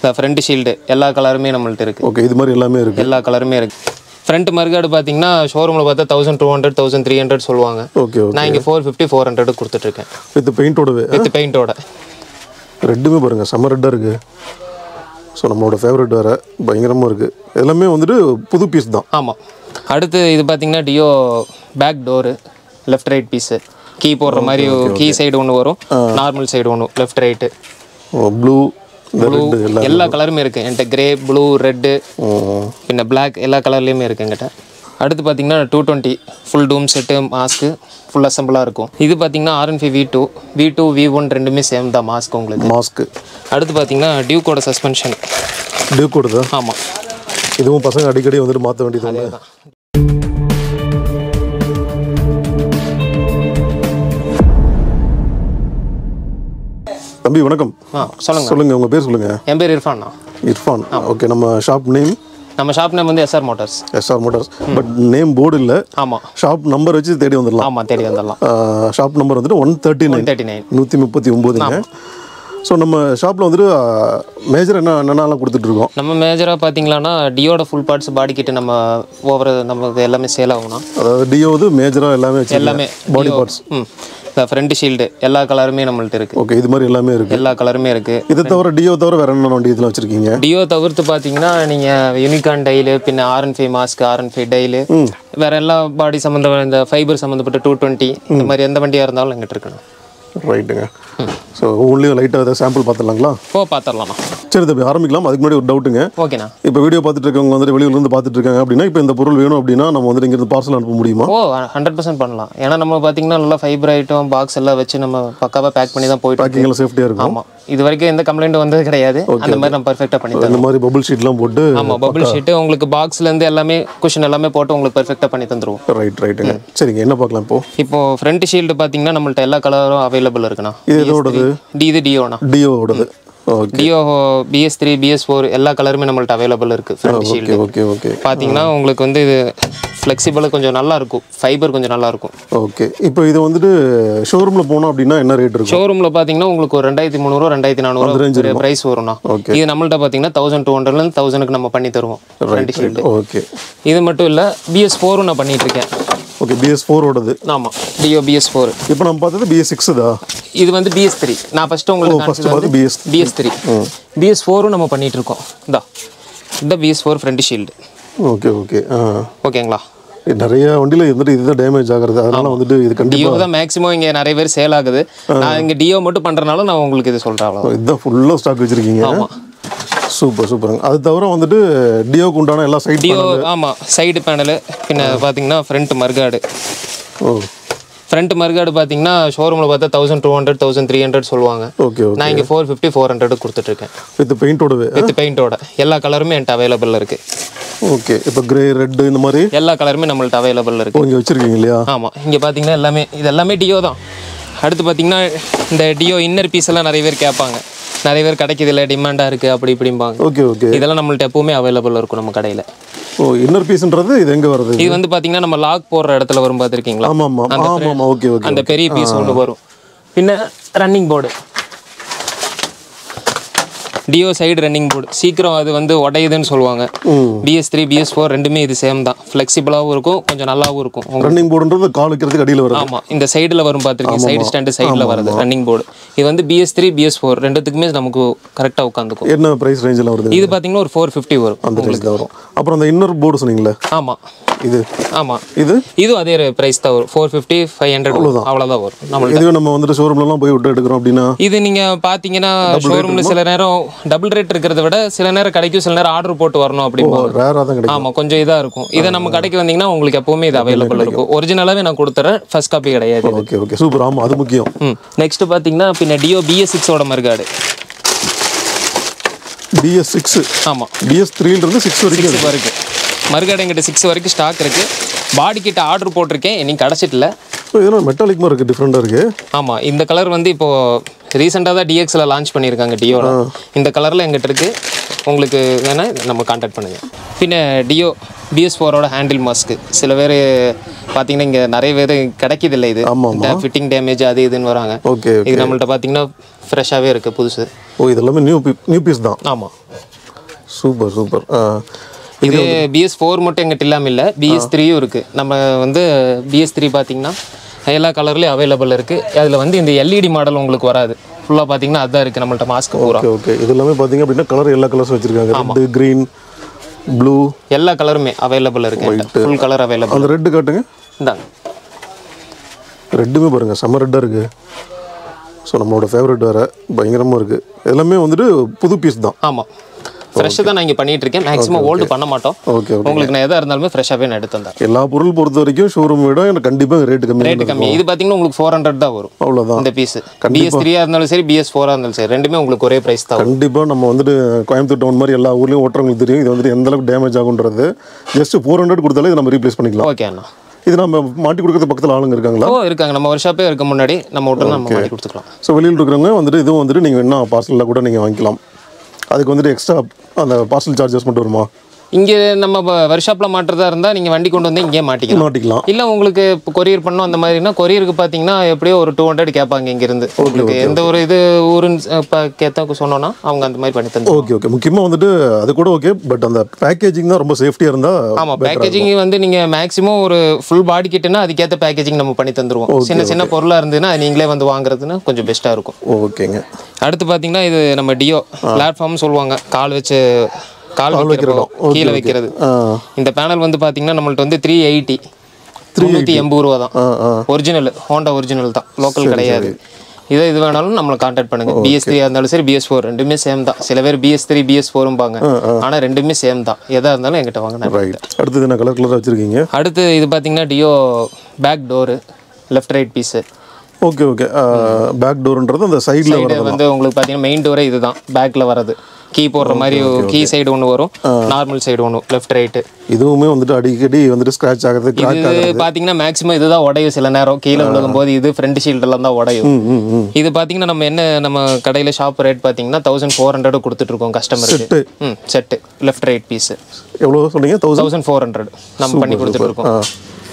இந்த front shield எல்லா கலருமே நம்மள்ட்ட இருக்குது ஓகே இது மாதிரி எல்லாமே இருக்கு எல்லா கலருமே இருக்குது ஃப்ரண்ட் மறுகாடு பார்த்தீங்கன்னா ஷோரூமில் பார்த்தா thousand two hundred thousand three hundred சொல்லுவாங்க ஓகே ஓகே நான் இங்கே ஃபோர் ஃபிஃப்டி ஃபோர் ஹண்ட்ரட் கொடுத்துட்ருக்கேன் வித் பெயிண்டோடவே வித் பெயிண்டோட ரெட்டுமே பாருங்கள் செம்ம ரெட்டாக இருக்குது ஸோ நம்மளோட ஃபேவரட் வேறு பயங்கரமாக இருக்குது எல்லாமே வந்துட்டு புது பீஸ் தான் ஆமாம் அடுத்து இது பார்த்தீங்கன்னா Dio back door left right piece key போடுற மாதிரி கீ சைடு ஒன்று வரும் நார்மல் சைடு ஒன்று லெஃப்ட் ரைட்டு ப்ளூ இந்த ரெட்டு எல்லாம் எல்லா கலருமே இருக்குது என்கிட்ட கிரே ப்ளூ ரெட்டு ம், பின்ன பிளாக் எல்லா கலர்லேயுமே இருக்குது என்கிட்ட அடுத்து பார்த்தீங்கன்னா two twenty full dome set mask full அசம்பிளாக இருக்கும் இது பார்த்தீங்கன்னா RN five V two V two V one ரெண்டுமே சேம் தான் மாஸ்க் உங்களுக்கு மாஸ்க்கு அடுத்து பார்த்தீங்கன்னா டியூக்கோட சஸ்பென்ஷன் டியூக்கோடு தான் ஆமாம் இதுவும் பசங்க அடிக்கடி வந்துட்டு மாற்ற வேண்டியது தம்பி வணக்கம் ஆ சொல்லுங்கள் சொல்லுங்கள் உங்கள் பேர் சொல்லுங்கள் என் பேர் இர்ஃபான்ண்ணா இர்ஃபான் ஓகே நம்ம ஷாப் நேம் நம்ம ஷாப் நேம் வந்து SR Motors SR Motors but name board இல்லை ஆமாம் ஷாப் நம்பர் வச்சு தேடி வந்துடலாம் ஆமாம் தேடி வந்துடலாம் ஷாப் நம்பர் வந்துட்டு one thirty nine thirty nine நூற்றி முப்பத்தி ஒம்போதுங்க ஸோ நம்ம ஷாப்பில் வந்துட்டு மேஜர் என்ன என்னென்னலாம் கொடுத்துட்ருக்கோம் நம்ம மேஜராக பார்த்தீங்களான்னா டியோட ஃபுல் பார்ட்ஸ் பாடி கிட்ட நம்ம ஓவர் நமக்கு எல்லாமே சேல் ஆகும்னா அதாவது டியோது மேஜராக எல்லாமே வச்சு எல்லாமே பாடி பார்ட்ஸ் ம் இந்த ஃப்ரண்ட் ஷீல்டு எல்லா கலருமே நம்மள்ட்ட இருக்குது ஓகே இது மாதிரி எல்லாமே இருக்குது எல்லா கலருமே இருக்குது இதை தவிர டியோ தவிர வேற என்ன வண்டி இதில் வச்சுருக்கீங்க டியோ தவிர்த்து பார்த்தீங்கன்னா நீங்கள் யூனிகான் டைலு பின்ன RN five mask RN five tail வேற எல்லா பாடி சம்மந்த இந்த ஃபைபர் சம்மந்தப்பட்ட டூ டுவெண்ட்டி இந்த மாதிரி எந்த வண்டியாக இருந்தாலும் எங்கிட்ட இருக்கணும் ரைட்டுங்க ஸோ ஒவ்வொன்றிலையும் லைட்டாக ஏதாவது சாம்பிள் பார்த்துடலாங்களா ஓ பார்த்துடலாம்ண்ணா சரி தம்பி ஆரம்பிக்கலாம் அதுக்கு முன்னாடி ஒரு டவுட்டுங்க ஓகேண்ணா இப்போ வீடியோ பார்த்துட்டு இருக்கவங்க வந்துட்டு வெளியூர்லேருந்து பார்த்துட்டு இருக்காங்க அப்படின்னா இப்போ இந்த பொருள் வேணும் அப்படின்னா நம்ம வந்துட்டு இங்கிருந்து பார்சல் அனுப்ப முடியுமா ஓ ஹண்ட்ரட் பர்சன்ட் பண்ணலாம் ஏன்னா நம்ம பார்த்தீங்கன்னா நல்லா ஃபைபர் ஐட்டம் பாக்ஸ் எல்லாம் வச்சு நம்ம பக்காவாக பேக் பண்ணி தான் போயிட்டு இருக்கோம். பேக்கிங்கில் சேஃப்டியாக இருக்கும் ஆமாம் இது வரைக்கும் எந்த கம்ப்ளைண்ட் வந்தது கிடையாது அந்த மாதிரி நம்ம பர்ஃபெக்டாக பண்ணி தரோம் இந்த மாதிரி பபுள் ஷீட்லாம் போட்டு ஆமாம் பபிள் ஷீட்டு உங்களுக்கு பாக்ஸ்லேருந்து எல்லாமே குஷன் எல்லாமே போட்டு உங்களுக்கு பர்ஃபெக்டாக பண்ணி தந்துருவோம் ரைட் ரைட்டுங்க சரிங்க என்ன பார்க்கலாம் இப்போ இப்போ ஃப்ரண்ட் ஷீல்டு பார்த்தீங்கன்னா நம்மள்ட்ட எல்லா கலரும் அவைலபிள் இருக்குண்ணா இது எதோடது டி இது டியோண்ணா டியோவோடது okay Dio BS three BS four எல்லா கலருமே நம்மள்ட்ட அவைலபிள் இருக்குது ஃப்ரண்ட் ஷீல்டு ஓகே ஓகே பார்த்தீங்கன்னா உங்களுக்கு வந்து இது ஃப்ளெக்சிபிளாக கொஞ்சம் நல்லா இருக்கும் ஃபைபர் கொஞ்சம் நல்லா இருக்கும் ஓகே இப்போ இது வந்துட்டு ஷோரூமில் போனோம் அப்படின்னா என்ன ரேட் இருக்கும் ஷோரூமில் பார்த்தீங்கன்னா உங்களுக்கு ஒரு ரெண்டாயிரத்தி முந்நூறுவா ரெண்டாயிரத்தி நானூறுவா ப்ரைஸ் வரும்ண்ணா Okay. இது நம்மள்ட்ட பார்த்தீங்கன்னா தௌசண்ட் டூ ஹண்ட்ரட்லேருந்து தௌசண்ட்க்கு நம்ம பண்ணி தருவோம் ஃப்ரண்ட் ஷீல்டு ஓகே இது மட்டும் இல்லை பிஎஸ் ஃபோரும் நான் பண்ணிட்டு இருக்கேன் ஓகே பிஎஸ் ஃபோரோடது ஆமாம் டியோ பிஎஸ் ஃபோர் இப்போ நம்ம பார்த்தது பிஎஸ் சிக்ஸ் தான் இது வந்து பிஎஸ் த்ரீ நான் ஃபஸ்ட்டு உங்களுக்கு ஃபர்ஸ்ட் பார்த்து பிஎஸ் பிஎஸ் த்ரீ பிஎஸ் ஃபோரும் நம்ம பண்ணிட்டு இருக்கோம் இந்தா இந்த BS four front shield okay okay ஆ ஓகேங்களா இது நிறைய வண்டியில் வந்துட்டு இதுதான் டேமேஜ் ஆகுறது அதனால வந்துட்டு இது கண்டிப்பாக டியோ தான் மேக்ஸிமம் இங்கே நிறைய பேர் சேல் ஆகுது நான் இங்கே டியோ மட்டும் பண்ணுறனால நான் உங்களுக்கு இது சொல்கிறேன் அவ்வளோ இதுதான் ஃபுல்லாக ஸ்டாக் வச்சுருக்கீங்க ஆமாம் சூப்பர் சூப்பருங்க அது தவிர வந்துட்டு டியோக்கு உண்டான எல்லா சைட் டியோ ஆமாம் சைடு பேனலு பின்ன பார்த்தீங்கன்னா ஃப்ரண்ட் மர்காடு ஓ ஃப்ரண்ட் மர்காடு பார்த்தீங்கன்னா ஷோரூமில் பார்த்தா thousand two hundred thousand three hundred சொல்லுவாங்க ஓகே ஓகே நான் இங்கே ஃபோர் ஃபிஃப்டி ஃபோர் ஹண்ட்ரட் கொடுத்துட்ருக்கேன் வித் பெயிண்டோடவே வித் பெயிண்டோட எல்லா கலருமே என்கிட்ட அவைலபிள் இருக்குது ஓகே இப்போ கிரே ரெட்டு இந்த மாதிரி எல்லா கலருமே நம்மள்ட்ட அவைலபிள் இருக்குது இங்கே வச்சுருக்கீங்க இல்லையா ஆமாம் இங்கே பார்த்தீங்கன்னா எல்லாமே இது எல்லாமே டியோ தான் அடுத்து பார்த்தீங்கன்னா இந்த டியோ இன்னர் பீஸ் எல்லாம் நிறைய பேர் கேட்பாங்க நிறைய பேர் கிடைக்குது இல்லை டிமாண்டாக இருக்குது அப்படி இப்படிம்பாங்க ஓகே ஓகே இதெல்லாம் நம்மள்ட்ட எப்பவுமே அவைலபிள் இருக்கும் நம்ம கடையில் ஓ இன்னர் பீஸ்ன்றது இது எங்கே வருது இது வந்து பார்த்தீங்கன்னா நம்ம லாக் போடுற இடத்துல வரும் பார்த்துருக்கீங்களா ஆமாம் ஆமாம் ஆமாம் ஆமாம் ஓகே ஓகே அந்த பெரிய பீஸ் ஒன்று வரும் பின்ன running board Dio side running board சீக்கிரம் அது வந்து உடையுதுன்னு சொல்லுவாங்க பிஎஸ் த்ரீ பிஎஸ் ஃபோர் ரெண்டுமே இது சேம் தான் ஃப்ளெக்சிபிளாகவும் இருக்கும் கொஞ்சம் நல்லாவும் இருக்கும் உங்களுக்கு ரன்னிங் போர்டுன்றது கால் வைக்கிறதுக்கு அடியில் வருது ஆமாம் இந்த சைடில் வரும் பார்த்துருக்கீங்க சைடு ஸ்டாண்டு சைடில் வருது ரன்னிங் போர்டு இது வந்து பிஎஸ் த்ரீ பிஎஸ் ஃபோர் ரெண்டுத்துக்குமே நமக்கு கரெக்டாக உட்காந்துக்கும் என்ன ப்ரைஸ் ரேஞ்சில் வருது இது பார்த்தீங்கன்னா ஒரு ஃபோர் ஃபிஃப்டி வரும் அந்த ரேஞ்சில் வரும் அப்புறம் அந்த இன்னர் போர்டு சொன்னீங்களே ஆமாம் இது ஆமாம் இது இதுவும் அதே ப்ரைஸ் தான் வரும் ஃபோர் ஃபிஃப்டி ஃபைவ் ஹண்ட்ரட் அவ்வளோதான் வரும் நம்மளுக்கு இதுவே நம்ம வந்துட்டு ஷோரூம்லலாம் போய் விட்டு எடுக்கிறோம் அப்படின்னா இது நீங்கள் பார்த்தீங்கன்னா ஷோரூமில் சில நேரம் டபுள் ரேட் இருக்கிறத விட சில நேரம் கிடைக்கும் சில நேரம் ஆர்டர் போட்டு வரணும் அப்படிம்பாங்க ரேராக தான் கிடைக்கும் ஆமாம் கொஞ்சம் இதாக இருக்கும் இதை நம்ம கடைக்கு வந்தீங்கன்னா உங்களுக்கு எப்பவுமே இது அவைலபிள் இருக்கும் ஒரிஜினலாகவே நான் கொடுத்துறேன் ஃபர்ஸ்ட் காப்பி கிடையாது ஓகே ஓகே சூப்பர் ஆமாம் அது முக்கியம் ம் நெக்ஸ்ட் பார்த்தீங்கன்னா பின்ன டியோ பிஎஸ் சிக்ஸோட மறுகாடு பிஎஸ் சிக்ஸ் ஆமாம் பிஎஸ் த்ரீலேருந்து சிக்ஸ் வரைக்கும் சிக்ஸ் வரைக்கும் மறுகாடு எங்கிட்ட சிக்ஸ் வரைக்கும் ஸ்டாக் இருக்குது பாடி கிட்ட ஆர்டர் போட்டிருக்கேன் இன்னும் கிடச்சிட்டல இப்போ இதெல்லாம் மெட்டாலிக் மாதிரி இருக்குது டிஃப்ரெண்ட்டாக இருக்குது ஆமாம் இந்த கலர் வந்து இப்போது ரீசெண்டாக தான் டிஎக்ஸில் லான்ச் பண்ணியிருக்காங்க டியோவில் இந்த கலரில் எங்கிட்ட இருக்குது உங்களுக்கு வேணால் நம்ம காண்டாக்ட் பண்ணுங்கள் பின்ன டியோ பிஎஸ் ஃபோரோட ஹேண்டில் மாஸ்க்கு சில பேர் பார்த்தீங்கன்னா இங்கே நிறைய பேர் கிடைக்கிதில்லை இது ஆமா, இந்த ஃபிட்டிங் டேமேஜ் அது இதுன்னு வராங்க ஓகே இது நம்மள்ட்ட பார்த்தீங்கன்னா ஃப்ரெஷ்ஷாகவே இருக்குது புதுசு ஓ இது எல்லாமே நியூ நியூ பீஸ் தான் ஆமாம் சூப்பர் சூப்பர் இது பிஎஸ் ஃபோர் மட்டும் எங்கிட்ட இல்லாமல் இல்லை பிஎஸ் த்ரீயும் இருக்குது நம்ம வந்து பிஎஸ் த்ரீ பார்த்தீங்கன்னா எல்லா கலர்லேயும் அவைலபிள் இருக்குது அதில் வந்து இந்த எல்இடி மாடல் உங்களுக்கு வராது ஃபுல்லாக பார்த்தீங்கன்னா அதுதான் இருக்குது நம்மள்ட்ட மாஸ்க் பூரா ஓகே ஓகே இது எல்லாமே பார்த்தீங்க அப்படின்னா கலர் எல்லா கலர்ஸ் வச்சிருக்காங்க ரெட்டு க்ரீன் ப்ளூ எல்லா கலருமே அவைலபிள் இருக்குது ஃபுல் கலர் அவைலபிள் அந்த ரெட்டு காட்டுங்க இந்தாங்க ரெட்டுமே பாருங்கள் செம்ம ரெட்டாக இருக்குது ஸோ நம்மளோட ஃபேவரட் வேறு பயங்கரமாக இருக்குது எல்லாமே வந்துட்டு புது பீஸ் தான் ஆமாம் ஃப்ரெஷ்ஷு தான் நான் இங்கே பண்ணிட்டு இருக்கேன் மேக்ஸிமம் ஓல்டு பண்ண மாட்டோம் ஓகே ஓகே உங்களுக்கு நான் எதாக இருந்தாலுமே ஃப்ரெஷ்ஷாகவே நான் எடுத்து தந்தேன் எல்லா பொருள் பொறுத்த வரைக்கும் ஷோரூம் விட எனக்கு கண்டிப்பாக ரேட்டு கம்மி ரேட்டு கம்மி இது பார்த்தீங்கன்னா உங்களுக்கு ஃபோர் ஹண்ட்ரட் தான் வரும் அவ்வளோதான் இந்த பீஸ் பிஎஸ் த்ரீயாக இருந்தாலும் சரி பிஎஸ் ஃபோராக இருந்தாலும் சரி ரெண்டுமே உங்களுக்கு ஒரே ப்ரைஸ் தான் வரும் கண்டிப்பாக நம்ம வந்துட்டு கோயம்புத்தூர் டவுன் மாதிரி எல்லா ஊர்லேயும் ஓட்டுறவங்களுக்கு தெரியும் இது வந்துட்டு எந்த அளவுக்கு டேமேஜ் ஆகுன்றது ஜஸ்ட் ஃபோர் ஹண்ட்ரட் கொடுத்தாலே இதை நம்ம ரீப்ளேஸ் பண்ணிக்கலாம் ஓகே அண்ணா இது நம்ம மாட்டி கொடுக்கறது பக்கத்தில் ஆளுங்க இருக்காங்களா ஓ இருக்காங்க நம்ம ஒரு ஷாப்பே இருக்க முன்னாடி நம்ம விட்டு நம்ம பண்ணி கொடுத்துக்கலாம் ஸோ வெளியில் இருக்கிறவங்க வந்துட்டு இதுவும் வந்துட்டு நீங்கள் என்ன பார்சலில் கூட நீங்கள் வாங்கிக்கலாம் அதுக்கு வந்துட்டு எக்ஸ்ட்ரா அந்த பார்சல் சார்ஜஸ் மட்டும் வருமா இங்கே நம்ம ஒர்க் ஷாப்பில் மாட்டுறதா இருந்தால் நீங்கள் வண்டி கொண்டு வந்து இங்கேயே மாட்டிக்கலாம் மாட்டிக்கலாம் இல்லை உங்களுக்கு இப்போ கொரியர் பண்ணோம் அந்த மாதிரினா கொரியருக்கு பார்த்தீங்கன்னா எப்படியோ ஒரு டூ ஹண்ட்ரட் கேட்பாங்க இங்கேருந்து உங்களுக்கு எந்த ஒரு இது ஊருன்னு இப்போ கேத்த சொன்னோன்னா அவங்க அந்த மாதிரி பண்ணி தந்து ஓகே ஓகே முக்கியமாக வந்துட்டு அது கூட ஓகே பட் அந்த பேக்கேஜிங் தான் ரொம்ப சேஃப்டியாக இருந்தால் ஆமாம் பேக்கேஜிங் வந்து நீங்கள் மேக்ஸிமம் ஒரு ஃபுல் பாடி கிட்டுனா அதுக்கேற்ற பேக்கேஜிங் நம்ம பண்ணி தந்துருவோம் சின்ன சின்ன பொருளாக இருந்ததுன்னா நீங்களே வந்து வாங்குறதுன்னா கொஞ்சம் பெஸ்ட்டாக இருக்கும் ஓகேங்க அடுத்து பார்த்தீங்கன்னா இது நம்ம டியோ பிளாட்ஃபார்ம் சொல்லுவாங்க கால் வச்சு கால் வைக்கிறப்போ கீழே வைக்கிறது ஆ இந்த பேனல் வந்து பார்த்தீங்கன்னா நம்மள்ட்ட வந்து த்ரீ எயிட்டி முந்நூற்றி எண்பது ரூபா தான் ஆ ஆ ஒரிஜினல் ஹோண்டா ஒரிஜினல் தான் லோக்கல் கிடையாது இதே இது வேணாலும் நம்மளை காண்டாக்ட் பண்ணுங்க பிஎஸ் த்ரீ இருந்தாலும் சரி பிஎஸ் ஃபோர் ரெண்டுமே சேம் தான் சில பேர் பிஎஸ் த்ரீ பிஎஸ் ஃபோரும்பாங்க ஆனால் ரெண்டுமே சேம் தான் எதாக இருந்தாலும் எங்கிட்ட வாங்க நான் ரைட் அடுத்தது என்ன கலர் கலராக வச்சுருக்கீங்க அடுத்து இது பார்த்தீங்கன்னா Dio back door left right piece okay okay back டோர்ன்றது அந்த சைடில் வர இது வந்து உங்களுக்கு பார்த்தீங்கன்னா மெயின் டோரே இதுதான் பேக்கில் வர்றது கீ போடுற மாதிரி கீ சைடு ஒன்று வரும் நார்மல் சைடு ஒன்று லெஃப்ட் ரைட்டு இதுவுமே வந்துட்டு அடிக்கடி வந்துட்டு ஸ்க்ராட்ச் ஆகிறது கிராக் இது பார்த்தீங்கன்னா மேக்ஸிமம் இதுதான் உடையும் சில நேரம் கீழே விழுகும் போது இது ஃப்ரண்ட் ஷீல்டெல்லாம் தான் உடையும் ம் ம் ம் இது பார்த்தீங்கன்னா நம்ம என்ன நம்ம கடையில் ஷாப் ரேட் பார்த்தீங்கன்னா தௌசண்ட் ஃபோர் ஹண்ட்ரட் கொடுத்துட்ருக்கோம் கஸ்டமருக்கு செட்டு ம் செட்டு லெஃப்ட் ரைட் பீஸு எவ்வளோ சொன்னீங்க தௌசண்ட் தௌசண்ட் ஃபோர் ஹண்ட்ரட் நம்ம பண்ணி கொடுத்துட்ருக்கோம் ஆ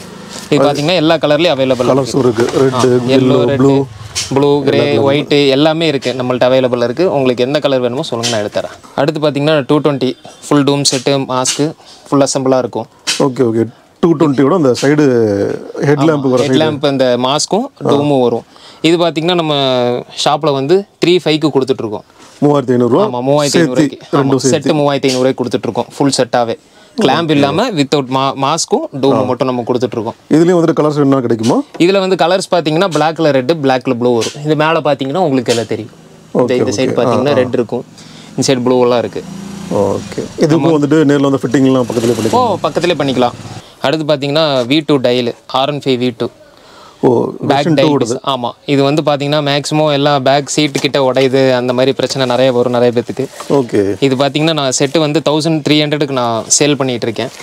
இது பார்த்தீங்கன்னா எல்லா கலர்லேயும் அவைலபிள் கலர்ஸும் இருக்குது red yellow red blue grey white எல்லாமே இருக்குது நம்மள்ட்ட அவைலபிள் இருக்குது உங்களுக்கு எந்த கலர் வேணுமோ சொல்லுங்க நான் எடுத்துறேன் அடுத்து பார்த்தீங்கன்னா two twenty full dome set mask full அசம்பிளாக இருக்கும் ஓகே ஓகே டூ டுவெண்ட்டியோட அந்த சைடு ஹெட் லேம்ப் வர ஹெட் லேம்ப் இந்த மாஸ்க்கும் டூமும் வரும் இது பார்த்தீங்கன்னா நம்ம ஷாப்பில் வந்து த்ரீ ஃபைவ்க்கு கொடுத்துட்ருக்கோம் மூவாயிரத்தி ஐநூறுரூவா ஆமாம் மூவாயிரத்தி ஐநூறுக்கு ஆமாம் செட்டு மூவாயிரத்தி ஐநூறுக்கு கொடுத்துட்ருக்கோம் ஃபுல் செட்டாகவே கிளாம்ப் இல்லாமல் வித்தவுட் மா மாஸ்க்கும் டூமும் மட்டும் நம்ம கொடுத்துட்ருக்கோம் இதுலேயும் வந்துட்டு கலர்ஸ் என்ன கிடைக்குமா இதில் வந்து கலர்ஸ் பார்த்தீங்கன்னா பிளாக்ல ரெட்டு பிளாக்ல ப்ளூ வரும் இது மேலே பார்த்தீங்கன்னா உங்களுக்கு எல்லாம் தெரியும் இந்த இந்த சைடு பார்த்தீங்கன்னா ரெட் இருக்கும் இந்த சைடு ப்ளூ எல்லாம் இருக்குது ஓகே இதுக்கும் வந்துட்டு நேரில் வந்து ஃபிட்டிங்லாம் பக்கத்துலேயே ஓ பண்ணிக்கலாம் பக்கத்துலேயே பண்ணிக்கலாம் அடுத்து பார்த்தீங்கன்னா V two dial RN five V two ஓ பேக் டைல்ஸ் ஆமாம் இது வந்து பார்த்தீங்கன்னா மேக்ஸிமம் எல்லாம் பேக் சீட்டு கிட்ட உடையுது அந்த மாதிரி பிரச்சனை நிறைய வரும் நிறைய பேத்துக்கு ஓகே இது பார்த்தீங்கன்னா நான் செட்டு வந்து தௌசண்ட் த்ரீ ஹண்ட்ரடுக்கு நான் சேல் பண்ணிட்டு இருக்கேன்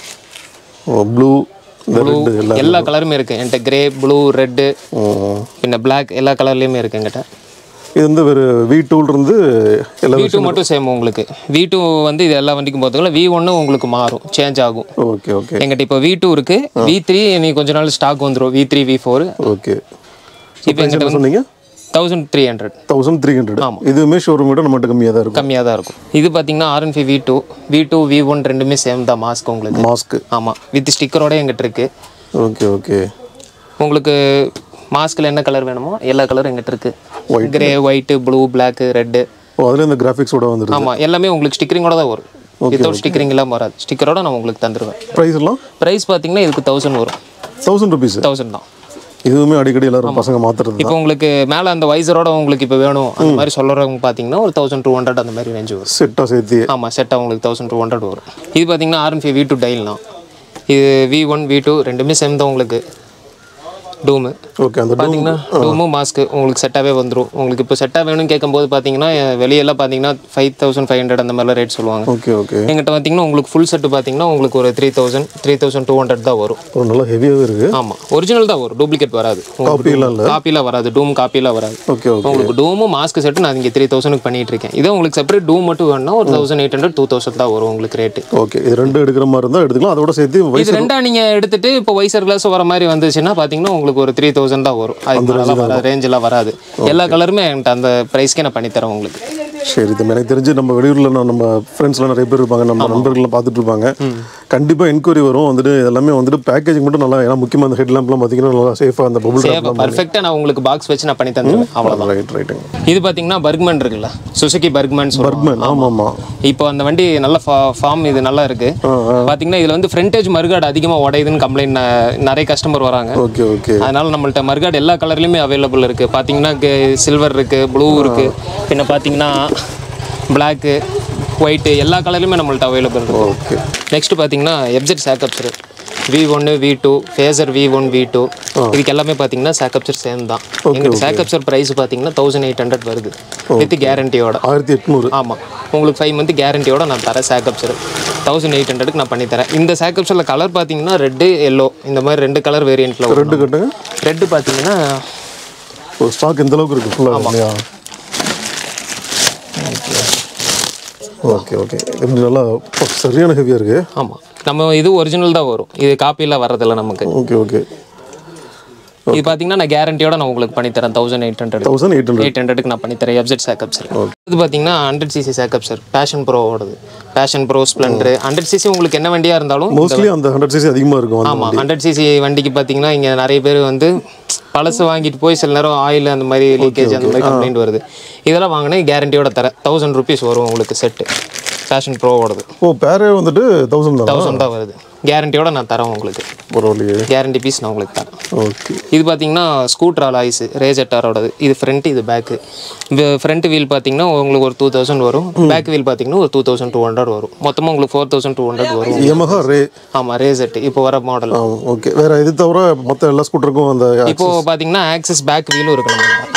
ஓ ப்ளூ இந்த ரெட்டு எல்லாம் எல்லா கலருமே இருக்குது என்கிட்ட கிரே ப்ளூ ரெட்டு ம். பின்ன பிளாக் எல்லா கலர்லேயுமே இருக்குது என்கிட்ட இது வந்து ஒரு வி இருந்து எல்லா வி டூ மட்டும் சேம் உங்களுக்கு வி டூ வந்து இது எல்லா வண்டிக்கும் போகிறதுக்குள்ள வி ஒன்று உங்களுக்கு மாறும் சேஞ்ச் ஆகும் ஓகே ஓகே எங்கிட்ட இப்போ வி டூ இருக்குது வி த்ரீ நீ கொஞ்ச நாள் ஸ்டாக் வந்துடும் V three V four okay இப்போ எங்கிட்ட என்ன சொன்னீங்க thousand three hundred thousand three hundred இதுவுமே ஷோரூம் விட நம்மகிட்ட கம்மியாக தான் இருக்கும் கம்மியாக தான் இருக்கும் இது பார்த்தீங்கன்னா RN five V two V two V one ரெண்டுமே சேம் தான் மாஸ்க் உங்களுக்கு மாஸ்க்கு ஆமாம் வித் ஸ்டிக்கரோட எங்கிட்ட இருக்குது ஓகே ஓகே உங்களுக்கு மாஸ்கில் என்ன கலர் வேணுமோ எல்லா கலரும் எங்கிட்ட இருக்குது grey white blue black red ஓ அதில் இந்த கிராஃபிக்ஸோட வந்துடுது ஆமாம் எல்லாமே உங்களுக்கு ஸ்டிக்கரிங்கோட தான் வரும் வித்தவுட் ஸ்டிக்கரிங் இல்லாமல் வராது ஸ்டிக்கரோட நான் உங்களுக்கு தந்துடுவேன் ப்ரைஸ் எல்லாம் ப்ரைஸ் பார்த்தீங்கன்னா இதுக்கு தௌசண்ட் வரும் தௌசண்ட் ருபீஸ் தௌசண்ட் தான் இதுவுமே அடிக்கடி எல்லாரும் பசங்க மாத்துறது இப்போ உங்களுக்கு மேலே அந்த வைசரோட உங்களுக்கு இப்போ வேணும் அந்த மாதிரி சொல்கிறவங்க பார்த்தீங்கன்னா ஒரு தௌசண்ட் டூ ஹண்ட்ரட் அந்த மாதிரி ரேஞ்சு வரும் செட்டாக சேர்த்து ஆமாம் செட்டாக உங்களுக்கு தௌசண்ட் டூ ஹண்ட்ரட் வரும் இது பார்த்தீங்கன்னா ஆர்என் ஃபைவ் வி டூ டைல்னா இது வி ஒன் வி டூ ரெண்டுமே சேம் தான் உங்களுக்கு டூமு ஓகே அந்த டூ பார்த்தீங்கன்னா டூமும் மாஸ்க்கு உங்களுக்கு செட்டாகவே வந்துடும் உங்களுக்கு இப்போ செட்டாக வேணும்னு கேட்கும்போது பார்த்தீங்கன்னா வெளியெல்லாம் பார்த்தீங்கன்னா ஃபைவ் தௌசண்ட் ஃபைவ் ஹண்ட்ரட் அந்த மாதிரிலாம் ரேட் சொல்லுவாங்க ஓகே ஓகே எங்கிட்ட பார்த்தீங்கன்னா உங்களுக்கு ஃபுல் செட்டு பார்த்தீங்கன்னா உங்களுக்கு ஒரு three thousand three thousand two hundred தான் வரும் ஒரு நல்லா ஹெவியாகவே இருக்குது ஆமாம் ஒரிஜினல் தான் வரும் டூப்ளிகேட் வராது காப்பிலாம் இல்லை காப்பிலாம் வராது டூம் காப்பிலாம் வராது ஓகே ஓகே உங்களுக்கு டூமும் மாஸ்க் செட்டு நான் இங்கே த்ரீ தௌசண்ட்க்கு பண்ணிட்டு இருக்கேன் இதே உங்களுக்கு செப்பரேட் டூம் மட்டும் வேணும்னா ஒரு thousand eight hundred two thousand தான் வரும் உங்களுக்கு ரேட்டு ஓகே இது ரெண்டு எடுக்கிற மாதிரி இருந்தால் எடுத்துக்கலாம் அதோட சேர்த்து இது வயசு ரெண்டா நீங்க எடுத்துட்டு இப்போ வைசர் கிளாஸ் வர மாதிரி வந்துச்சுன்னா பாத்தீங்கன்னா உங்களுக்கு ஒரு த்ரீ தௌசண்ட் தான் வரும் அது மேலலாம் வராது ரேஞ்செல்லாம் வராது எல்லா கலருமே என்கிட்ட அந்த ப்ரைஸ்க்கே நான் பண்ணி தரேன் உங்களுக்கு சரி இது எனக்கு தெரிஞ்சு நம்ம வெளியூரில் நம்ம ஃப்ரெண்ட்ஸ்லாம் நிறைய பேர் இருப்பாங்க நம்ம நண்பர்கள்லாம் பார்த்துட்டு இருப்பாங்க கண்டிப்பாக என்கொயரி வரும் வந்துட்டு எல்லாமே வந்துட்டு பேக்கேஜிங் மட்டும் நல்லா ஏன்னா முக்கியமாக அந்த ஹெட் லேம்ப்லாம் பார்த்தீங்கன்னா நல்லா சேஃபாக அந்த பபுள் சேஃபா பர்ஃபெக்டா நான் உங்களுக்கு பாக்ஸ் வச்சு நான் பண்ணி தந்துடுவேன் அவ்வளவுதான் ரைட் ரைட்டுங்க இது பாத்தீங்கன்னா பர்க்மன் இருக்குல்ல சுசுகி பர்க்மன் சொல்லுவாங்க பர்க்மேன் ஆமாம் ஆமாம் இப்போ அந்த வண்டி நல்ல ஃபார்ம் இது நல்லா இருக்கு பாத்தீங்கன்னா இதுல வந்து ஃப்ரண்டேஜ் மறுகாடு அதிகமா உடையுதுன்னு கம்ப்ளைண்ட் நிறைய கஸ்டமர் வராங்க ஓகே ஓகே அதனால நம்மள்ட்ட மறுகாடு எல்லா கலர்லையுமே அவைலபிள் இருக்குது பார்த்தீங்கன்னா சில்வர் இருக்குது ப்ளூ இருக்குது பின்ன பார்த்தீங்கன்னா பிளாக்கு ஒயிட்டு எல்லா கலர்லையுமே நம்மள்ட்ட அவைலபிள் இருக்குது ஓகே நெக்ஸ்ட் பார்த்தீங்கன்னா எப்ஜெட் சேக்கப்சர் வி ஒன்று V two Fazer V one V two இதுக்கு எல்லாமே பார்த்தீங்கன்னா சேக்கப்சர் சேம் தான் எங்களுக்கு சேக்கப்சர் ப்ரைஸ் பார்த்தீங்கன்னா தௌசண்ட் எயிட் ஹண்ட்ரட் வருது வித் கேரண்டியோட ஆயிரத்தி எட்நூறு ஆமாம் உங்களுக்கு ஃபைவ் மந்த் கேரண்டியோட நான் தரேன் சேக்கப்சர் தௌசண்ட் எயிட் ஹண்ட்ரடுக்கு நான் பண்ணி தரேன் இந்த சேக்கப்சரில் கலர் பார்த்தீங்கன்னா ரெட்டு எல்லோ இந்த மாதிரி ரெண்டு கலர் வேரியண்ட்டில் வரும் ரெண்டு கட்டுங்க ரெட்டு பார்த்தீங்கன்னா ஒரு ஸ்டாக் எந்த அளவுக்கு இருக்குது ஃபுல்லாக இல்லையா ஓகே ஓகே இப்படி நல்லா அப்பா, சரியான ஹெவியாக இருக்குது ஆமாம் நம்ம இது ஒரிஜினல் தான் வரும் இது காப்பிலாம் வர்றதில்ல நமக்கு ஓகே ஓகே இது பார்த்தீங்கன்னா நான் கேரண்டியோட நான் உங்களுக்கு பண்ணி தரேன் thousand eight hundred thousand eight hundred eight ஹண்ட்ரடுக்கு நான் பண்ணி தரேன் எஃப்ஜெட் சேக்கப் சார் இது பார்த்தீங்கன்னா hundred CC shock up sir Passion Pro ஓடுது Passion Pro Splendor hundred CC உங்களுக்கு என்ன வண்டியாக இருந்தாலும் மோஸ்ட்லி அந்த ஹண்ட்ரட் சிசி அதிகமாக இருக்கும் அந்த ஆமாம் ஹண்ட்ரட் சிசி வண்டிக்கு பார்த்தீங்கன்னா இங்கே நிறைய பேர் வந்து பழசு வாங்கிட்டு போய் சில நேரம் ஆயில் அந்த மாதிரி லீக்கேஜ் அந்த மாதிரி கம்ப்ளைண்ட் வருது இதெல்லாம் வாங்கினா கேரண்டியோட தரேன் தௌசண்ட் ருபீஸ் வரும் உங்களுக்கு செட்டு பேஷன் ப்ரோவோடது ஓ பேரே வந்துட்டு தௌசண்ட் தான் தௌசண்ட் தான் வருது கேரண்டியோட நான் தரேன் உங்களுக்கு பரவாயில்லையே கேரண்டி பீஸ் நான் உங்களுக்கு தரேன் ஓகே இது பார்த்தீங்கன்னா ஸ்கூட்டர் ஆலாய்ஸ் ரேஜெட்டாரோடது இது ஃப்ரண்ட் இது பேக்கு இந்த ஃப்ரண்ட் வீல் பார்த்தீங்கன்னா உங்களுக்கு ஒரு டூ தௌசண்ட் வரும் பேக் வீல் பார்த்தீங்கன்னா ஒரு டூ தௌசண்ட் டூ ஹண்ட்ரட் வரும் மொத்தமாக உங்களுக்கு ஃபோர் தௌசண்ட் டூ ஹண்ட்ரட் வரும் யமஹா ரே ஆமாம் ரேசெட் இப்போ வர மாடல் ஆ ஓகே வேற இது தவிர மற்ற எல்லா ஸ்கூட்டருக்கும் அந்த இப்போ பார்த்தீங்கன்னா ஆக்சஸ் பேக் வீலும் இருக்கு நம்ம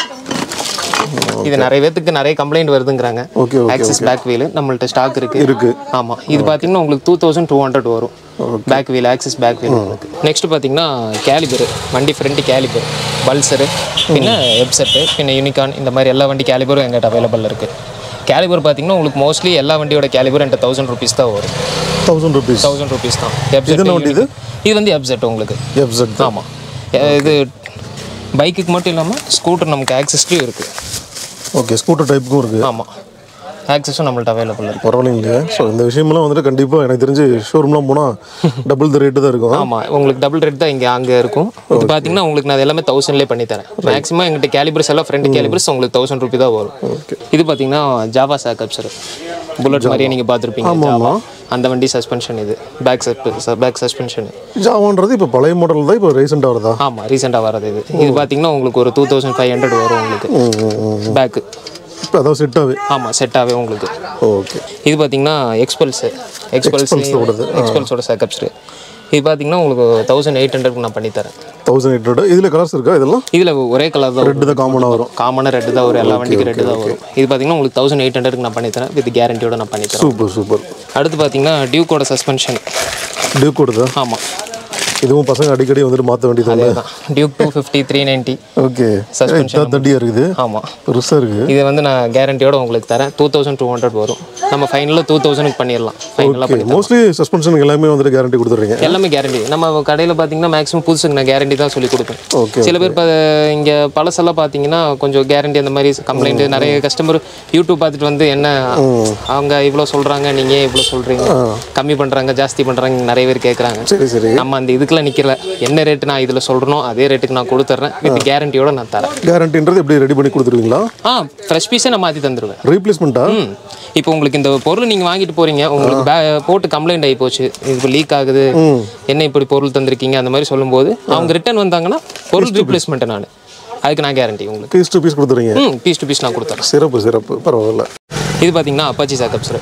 இது நிறைய பேத்துக்கு நிறைய கம்ப்ளைண்ட் வருதுங்கிறாங்க okay okay Access back wheel நம்மள்ட்ட ஸ்டாக் இருக்கு இருக்கு ஆமாம் இது பார்த்தீங்கன்னா உங்களுக்கு டூ தௌசண்ட் டூ ஹண்ட்ரட் வரும் back wheel Access back wheel உங்களுக்கு நெக்ஸ்ட் பார்த்தீங்கன்னா கேலிபர் வண்டி ஃப்ரண்ட் கேலிபர் பல்சரு பின்ன எப்செட்டு பின்ன யூனிகான் இந்த மாதிரி எல்லா வண்டி கேலிபரும் எங்கிட்ட அவைலபிள் இருக்குது கேலிபர் பார்த்தீங்கன்னா உங்களுக்கு மோஸ்ட்லி எல்லா வண்டியோட கேலிபர் என்கிட்ட தௌசண்ட் ருபீஸ் தான் வரும் தௌசண்ட் ருபீஸ் தௌசண்ட் ருபீஸ் தான் எப்செட் என்ன வண்டி இது? இது வந்து எப்செட் உங்களுக்கு எஃப்செட் தான் ஆமாம் இது பைக்குக்கு மட்டும் இல்லாமல் ஸ்கூட்டர் நமக்கு ஆக்சஸ்லேயும் இருக்குது ஓகே ஸ்கூட்டர் டைப்புக்கும் இருக்குது ஆமாம் ஆக்சஸும் நம்மள்ட்ட அவைலபிள் இருக்குது பரவாயில்லைங்களே ஸோ இந்த விஷயமெல்லாம் வந்துட்டு கண்டிப்பாக எனக்கு தெரிஞ்சு ஷோரூம்லாம் போனால் டபுள் த ரேட்டு தான் இருக்கும் ஆமாம் உங்களுக்கு டபுள் ரேட் தான் இங்கே அங்கே இருக்கும் இது பார்த்தீங்கன்னா உங்களுக்கு நான் எல்லாமே தௌசண்ட்லேயே பண்ணி தரேன் மேக்ஸிமம் எங்கிட்ட கேலிபர்ஸ் எல்லாம் ஃப்ரண்ட் கேலிபர்ஸ் உங்களுக்கு தௌசண்ட் ருபி தான் வரும் இது பார்த்தீங்கன்னா ஜாவா சாக்கப் சார் புல்லட் மாதிரியே நீங்கள் பார்த்துருப்பீங்க ஜாவா அந்த வண்டி சஸ்பென்ஷன் இது பேக் பேக் சஸ்பென்ஷன் ஜாவான்றது இப்போ பழைய மாடல் தான் இப்போ ரீசெண்டாக வருதா ஆமாம் ரீசெண்டாக வரது இது இது பார்த்தீங்கன்னா உங்களுக்கு ஒரு டூ தௌசண்ட் ஃபைவ் ஹண்ட்ரட் வரும் உங்களுக்கு பேக்கு இப்போ அதாவது செட்டாகவே ஆமாம் செட்டாகவே உங்களுக்கு ஓகே இது பார்த்தீங்கன்னா எக்ஸ்பல்ஸ் எக்ஸ்பல்ஸ் எக்ஸ்பல்ஸோட சேக்கப்ஸ் இது பார்த்தீங்கன்னா உங்களுக்கு தௌசண்ட் எயிட் ஹண்ட்ரட்க்கு நான் பண்ணித்தரேன் தௌசண்ட் எயிட் ஹண்ட்ரட் இதில் கலர்ஸ் இருக்கா இதெல்லாம் இதில் ஒரே கலர் தான் ரெட்டு தான் காமனாக வரும் காமனாக ரெட்டு தான் வரும் எல்லா வண்டிக்கும் ரெட்டு தான் வரும் இது பார்த்தீங்கன்னா உங்களுக்கு தௌசண்ட் எயிட் ஹண்ட்ரட்க்கு நான் பண்ணித்தரேன் வித் கேரண்டியோட நான் பண்ணித்தரேன் சூப்பர் சூப்பர் அடுத்து பார்த்தீங்கன்னா டியூக்கோட சஸ்பென்ஷன் டியூக் தான் ஆமாம் இதுவும் பசங்க அடிக்கடி வந்துட்டு மாற்ற வேண்டியது அதேதான் Duke two fifty three ninety okay Suspension தண்டியாக இருக்குது ஆமாம் பெருசாக இருக்குது இது வந்து நான் கேரண்டியோட உங்களுக்கு தரேன் டூ தௌசண்ட் டூ ஹண்ட்ரட் வரும் நம்ம ஃபைனலில் டூ தௌசண்ட்க்கு பண்ணிடலாம் ஃபைனலாக ஓகே மோஸ்ட்லி சஸ்பென்ஷனுக்கு எல்லாமே வந்துட்டு கேரண்டி கொடுத்துட்றீங்க எல்லாமே கேரண்டி நம்ம கடையில் பார்த்தீங்கன்னா மேக்ஸிமம் புதுசுக்கு நான் கேரண்டி தான் சொல்லி கொடுப்பேன் ஓகே சில பேர் இப்போ இங்கே பழசெல்லாம் பார்த்தீங்கன்னா கொஞ்சம் கேரண்டி அந்த மாதிரி கம்ப்ளைண்ட் நிறைய கஸ்டமர் யூடியூப் பார்த்துட்டு வந்து என்ன அவங்க இவ்வளோ சொல்கிறாங்க நீங்கள் ஏன் இவ்வளோ சொல்கிறீங்க கம்மி பண்ணுறாங்க ஜாஸ்தி பண்ணுறாங்க நிறைய பேர் கேட்குறாங்க சரி சரி நம்ம அந்த இதுக்கெல்லாம் நிற்கல என்ன ரேட்டு நான் இதில் சொல்கிறனோ அதே ரேட்டுக்கு நான் கொடுத்துட்றேன் வித் கேரண்டியோட நான் தரேன் கேரண்டின்றது எப்படி ரெடி பண்ணி கொடுத்துருவீங்களா ஆ ஃப்ரெஷ் பீஸே நான் மாற்றி தந்துடுவேன் ரீப்ளேஸ்மெண்ட்டா ம் இப்போ உங்களுக்கு இந்த பொருள் நீங்கள் வாங்கிட்டு போகிறீங்க உங்களுக்கு பே- போட்டு கம்ப்ளைண்ட் ஆகி போச்சு இது இப்போ லீக் ஆகுது என்ன இப்படி பொருள் தந்திருக்கீங்க அந்த மாதிரி சொல்லும்போது அவங்க ரிட்டர்ன் வந்தாங்கன்னா பொருள் ரீப்ளேஸ்மெண்ட் நான் அதுக்கு நான் கேரண்டி உங்களுக்கு பீஸ் டு பீஸ் கொடுத்துறீங்க ம் பீஸ் டு பீஸ் நான் கொடுத்துறேன் சிறப்பு சிறப்பு பரவாயில்ல இது பார்த்தீங்கன்னா Apache shock up sir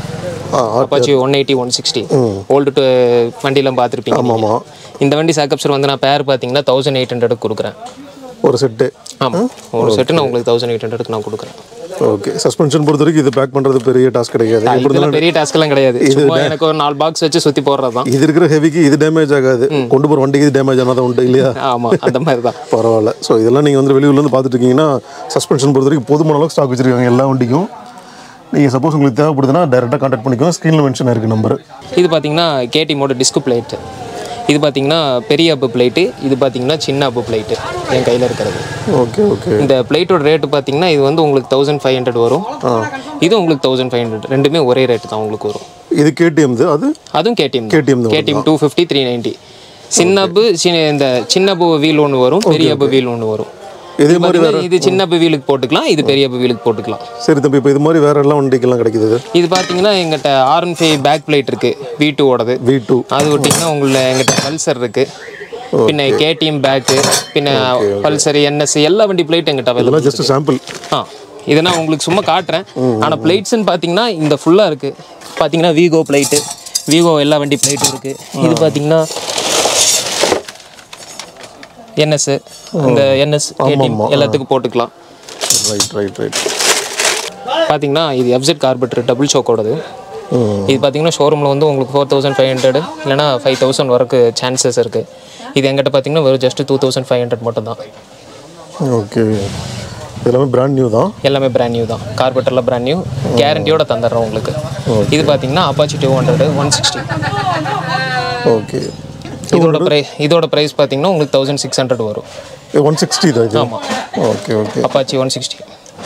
Apache one eighty one sixty old டு வண்டியெல்லாம் பார்த்துருப்பீங்க நீங்க. இந்த வண்டி சாக்கப்சர் வந்து நான் பேர் பார்த்தீங்கன்னா தௌசண்ட் எயிட் ஹண்ட்ரடுக்கு கொடுக்குறேன் ஒரு செட்டு ஆமாம் ஒரு செட்டு நான் உங்களுக்கு தௌசண்ட் எயிட் ஹண்ட்ரடுக்கு நான் கொடுக்குறேன் ஓகே சஸ்பென்ஷன் பொறுத்த வரைக்கும் இது பேக் பண்ணுறது பெரிய டாஸ்க் கிடையாது இதெல்லாம் பெரிய டாஸ்க்லாம் கிடையாது சும்மா எனக்கு ஒரு நாலு பாக்ஸ் வச்சு சுற்றி போடுறது தான் இது இருக்கிற ஹெவிக்கு இது டேமேஜ் ஆகாது கொண்டு போகிற வண்டிக்கு இது டேமேஜ் ஆனதான் உண்டு இல்லையா ஆமாம் அந்த மாதிரி தான் பரவாயில்ல ஸோ இதெல்லாம் நீங்கள் வந்து வெளியூர்லேருந்து பார்த்துட்டு இருக்கீங்கன்னா சஸ்பென்ஷன் பொறுத்த வரைக்கும் போதுமான அளவுக்கு ஸ்டாக் வச்சிருக்காங்க எல்லா வண்டிக்கும் நீங்கள் சப்போஸ் உங்களுக்கு தேவைப்படுதுன்னா டேரெக்டாக கான்டாக்ட் பண்ணிக்கோங்க ஸ்க்ரீனில் மென்ஷன் இருக்குது நம்பர் இது பார்த்தீங்கன்னா கேடிமோட டிஸ்க் பிளேட்டு இது பார்த்தீங்கன்னா பெரிய அப்பு பிளேட்டு இது பார்த்தீங்கன்னா சின்ன அப்பு பிளேட்டு என் கையில் இருக்கிறது ஓகே ஓகே இந்த பிளேட்டோட ரேட்டு பார்த்தீங்கன்னா இது வந்து உங்களுக்கு தௌசண்ட் ஃபைவ் ஹண்ட்ரட் வரும் இது உங்களுக்கு தௌசண்ட் ஃபைவ் ஹண்ட்ரட் ரெண்டுமே ஒரே ரேட்டு தான் உங்களுக்கு வரும் இது கேடிஎம்து அது அதுவும் கேடிஎம் KTM தான் KTM two fifty three ninety சின்ன அப்பு சின்ன இந்த சின்ன அப்பு வீல் ஒன்று வரும் பெரிய அப்பு வீல் ஒன்று வரும் இதே இது பார்த்தீங்கன்னா இது சின்ன அப்பு வீலுக்கு போட்டுக்கலாம் இது பெரிய அப்பு வீலுக்கு போட்டுக்கலாம் சரி தம்பி இப்போ இது மாதிரி வேற எல்லாம் வண்டிக்கெல்லாம் கிடைக்குது இது இது பார்த்தீங்கன்னா எங்கிட்ட R one five back plate இருக்கு வி டூவோடது வி டூ அது விட்டிங்கன்னா உங்களை எங்கிட்ட பல்சர் இருக்கு பின்ன கேடிஎம் பேக்கு பின்ன பல்சர் என்எஸ் எல்லா வண்டி பிளேட் எங்கிட்ட அவைலபிள் இதெல்லாம் ஜஸ்ட் சாம்பிள் ஆ இதை நான் உங்களுக்கு சும்மா காட்டுறேன் ஆனால் பிளேட்ஸ்னு பார்த்தீங்கன்னா இந்த ஃபுல்லாக இருக்குது பார்த்தீங்கன்னா வீகோ பிளேட்டு வீகோ எல்லா வண்டி பிளேட்டும் இருக்குது இது பார்த்தீங்கன்னா என்எஸ் இந்த என்எஸ் கேடிஎம் எல்லாத்துக்கும் போட்டுக்கலாம் ரைட் ரைட் ரைட் பார்த்தீங்கன்னா இது எஃப்செட் கார்பெட்டர் டபுள் ஷோக்கோடது இது பார்த்தீங்கன்னா ஷோரூமில் வந்து உங்களுக்கு ஃபோர் தௌசண்ட் ஃபைவ் ஹண்ட்ரட் இல்லைனா ஃபைவ் தௌசண்ட் வரைக்கும் சான்சஸ் இருக்குது இது எங்கிட்ட பார்த்தீங்கன்னா வெறும் just two thousand five hundred மட்டும் தான் ஓகே எல்லாமே பிராண்ட் நியூ தான் எல்லாமே பிராண்ட் நியூ தான் கார்பெட்டர்லாம் பிராண்ட் நியூ கேரண்டியோட தந்துடுறோம் உங்களுக்கு இது பார்த்தீங்கன்னா Apache two hundred one sixty okay இதோட ப்ரை இதோட ப்ரைஸ் பார்த்தீங்கன்னா உங்களுக்கு தௌசண்ட் சிக்ஸ் ஹண்ட்ரட் வரும் ஒன் சிக்ஸ்டி தான் இது ஆமாம் okay okay Apache one sixty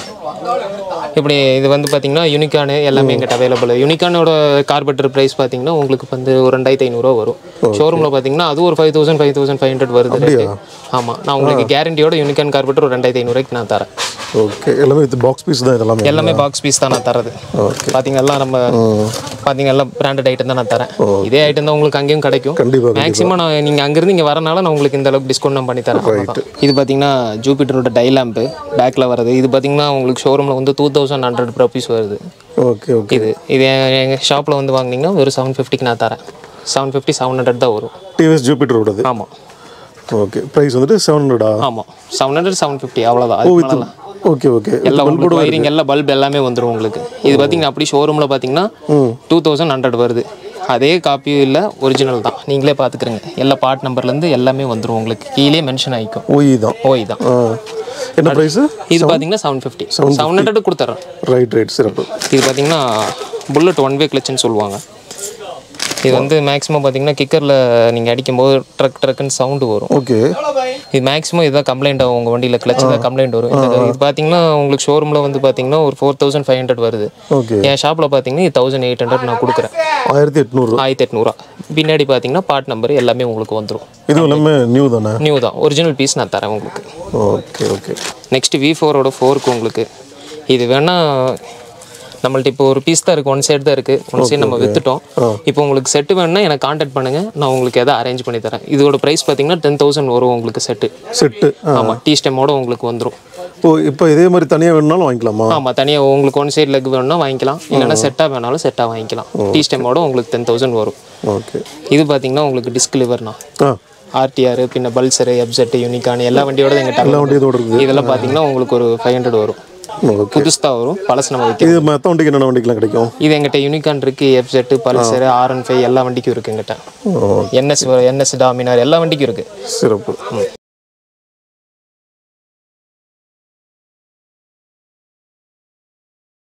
இப்படி இது வந்து பார்த்தீங்கன்னா யூனிகானு எல்லாமே எங்கிட்ட அவைலபிள் யூனிகானோட கார்பெட்டர் ப்ரைஸ் பார்த்தீங்கன்னா உங்களுக்கு வந்து ஒரு ரெண்டாயிரத்தி ஐநூறுரூவா வரும் ஷோரூமில் பார்த்தீங்கன்னா அது ஒரு five thousand five thousand five hundred வருது ரேட்டு ஆமாம் நான் உங்களுக்கு கேரண்டியோட யூனிகான் கார்பெட்டர் ஒரு ரெண்டாயிரத்தி ஐநூறுவாய்க்கு நான் தரேன் ஓகே எல்லாமே வித் பாக்ஸ் பீஸ் தான் இதெல்லாமே எல்லாமே பாக்ஸ் பீஸ் தான் நான் தரது பார்த்தீங்கன்னா எல்லாம் நம்ம பார்த்தீங்கன்னா எல்லாம் பிராண்டட் ஐட்டம் தான் நான் தரேன் இதே ஐட்டம் தான் உங்களுக்கு அங்கேயும் கிடைக்கும் கண்டிப்பாக மேக்ஸிமம் நான் நீங்கள் அங்கேருந்து இங்கே வரனால நான் உங்களுக்கு இந்த அளவுக்கு டிஸ்கவுண்ட் நான் பண்ணி தரேன் அவ்வளவுதான். இது பார்த்தீங்கன்னா ஜூபிட்டரோட டை லேம்பு பேக்கில் வருது இது பார்த்தீங்கன்னா உங்களுக்கு ஷோரூமில் வந்து டூ தௌசண்ட் ஹண்ட்ரட் ருபீஸ் வருது ஓகே ஓகே இது இது எங்கள் ஷாப்பில் வந்து வாங்குனீங்கன்னா ஒரு செவன் ஃபிஃப்டிக்கு நான் தரேன் செவன் ஃபிஃப்டி செவன் ஹண்ட்ரட் தான் வரும் டிவிஎஸ் ஜூபிட்டரோடது ஆமாம் ஓகே ப்ரைஸ் வந்துட்டு செவன் ஹண்ட்ரடா ஆமாம் செவன் ஹண்ட்ரட் செவன் ஃபிஃப்டி அவ்வளோதான் அதுக்கு மேலலாம் ஓகே ஓகே எல்லா உங்களுக்கு வயரிங் எல்லாம் பல்ப் எல்லாமே வந்துடும் உங்களுக்கு இது பார்த்தீங்கன்னா அப்படி ஷோரூமில் பார்த்தீங்கன்னா டூ தௌசண்ட் ஹண்ட்ரட் வருது அதே காப்பி இல்லை ஒரிஜினல் தான் நீங்களே பார்த்துக்கிறங்க எல்லா பார்ட் நம்பர்லேருந்து எல்லாமே வந்துடும் உங்களுக்கு கீழே மென்ஷன் ஆகிக்கும் ஓஇ தான் ஓய் தான் ஆ என்ன ப்ரைஸு இது பார்த்தீங்கன்னா செவன் ஃபிஃப்டி செவன் ஹண்ட்ரட் கொடுத்துட்றேன் ரைட் ரைட் சிறப்பு இது பார்த்தீங்கன்னா புல்லட் ஒன் வே கிளச்சுன்னு சொல்லுவாங்க இது வந்து மேக்ஸிமம் பார்த்தீங்கன்னா கிக்கரில் நீங்கள் அடிக்கும்போது ட்ரக் ட்ரக்குன்னு சவுண்டு வரும் ஓகே இது மேக்ஸிமம் இதுதான் கம்ப்ளைண்ட் ஆகும் உங்கள் வண்டியில் கிளச்சு தான் கம்ப்ளைண்ட் வரும் இந்த இது பார்த்தீங்கன்னா உங்களுக்கு ஷோரூமில் வந்து பார்த்தீங்கன்னா ஒரு ஃபோர் தௌசண்ட் ஃபைவ் ஹண்ட்ரட் வருது ஓகே என் ஷாப்பில் பார்த்தீங்கன்னா இது தௌசண்ட் எயிட் ஹண்ட்ரட் நான் கொடுக்குறேன் ஆயிரத்தி எட்நூறு ஆயிரத்தி எட்நூறுவா பின்னாடி பார்த்தீங்கன்னா பார்ட் நம்பர் எல்லாமே உங்களுக்கு வந்துடும் இது எல்லாமே நியூ தானே நியூ தான் ஒரிஜினல் பீஸ் நான் தரேன் உங்களுக்கு ஓகே ஓகே நெக்ஸ்ட் வி ஃபோரோட ஃபோருக்கு உங்களுக்கு இது வேணா நம்மள்ட்ட இப்போ ஒரு பீஸ் தான் இருக்குது ஒன் சைடு தான் இருக்குது ஒன் சைடு நம்ம வித்துட்டோம் இப்போ உங்களுக்கு செட்டு வேணும்னா எனக்கு காண்டாக்ட் பண்ணுங்கள் நான் உங்களுக்கு எதாவது அரேஞ்ச் பண்ணி தரேன் இதோட ப்ரைஸ் பார்த்தீங்கன்னா டென் தௌசண்ட் வரும் உங்களுக்கு செட்டு செட்டு ஆமாம் டீ ஸ்டெம்மோட உங்களுக்கு வந்துடும் ஓ இப்போ இதே மாதிரி தனியாக வேணும்னாலும் வாங்கிக்கலாமா ஆமாம் தனியாக உங்களுக்கு ஒன் சைடு லெக் வேணும்னா வாங்கிக்கலாம் இல்லைன்னா செட்டாக வேணாலும் செட்டாக வாங்கிக்கலாம் டீ ஸ்டெம்மோட உங்களுக்கு டென் தௌசண்ட் வரும் ஓகே இது பார்த்தீங்கன்னா உங்களுக்கு டிஸ்க் லிவர்னா ஆ ஆர்டிஆர் பின்ன பல்சரு எப்செட் யூனிகான் எல்லா வண்டியோட எங்கிட்ட எல்லா வண்டியும் இதோட இருக்குது இதெல்லாம் பார்த்தீங்கன்னா உங்களுக்கு ஒரு ஃபைவ் ஹண்ட்ரட் வரும் ஓகே புதுசு தான் வரும் பழசு நம்ம வைக்க இது மற்ற வண்டிக்கு என்னென்ன வண்டிக்கெலாம் கிடைக்கும் இது எங்கிட்ட யூனிகான் இருக்கு FZ Pulsar R one five எல்லா வண்டிக்கும் இருக்கு எங்கிட்ட ஓ என்எஸ் என்எஸ் டாமினார் எல்லா வண்டிக்கும் இருக்கு சிறப்பு